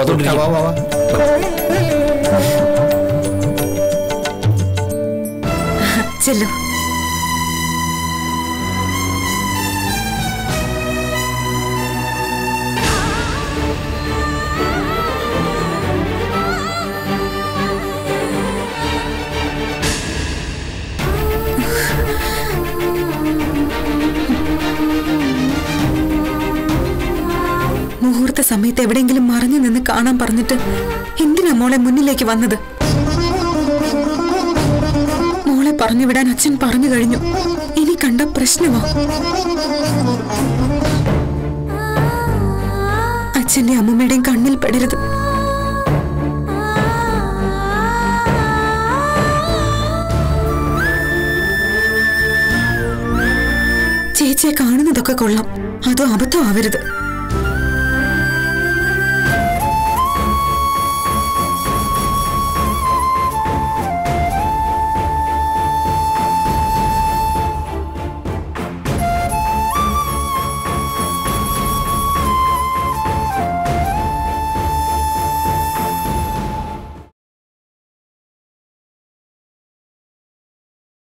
അകത്തോട്ടിരിക്കാം. വാ, വാ, വാ. ചെല്ലു മുഹൂർത്ത സമയത്ത് എവിടെയെങ്കിലും മറഞ്ഞു നിന്ന് കാണാൻ പറഞ്ഞിട്ട് എന്തിനാ മോളെ മുന്നിലേക്ക് വന്നത് മോളെ പറഞ്ഞു വിടാൻ അച്ഛൻ പറഞ്ഞു കഴിഞ്ഞു ഇനി കണ്ട പ്രശ്നമോ അച്ഛന്റെ അമ്മമ്മയുടെയും കണ്ണിൽ പെടരുത് ചേച്ചിയെ കാണുന്നതൊക്കെ കൊള്ളാം അതോ അബദ്ധം ആവരുത്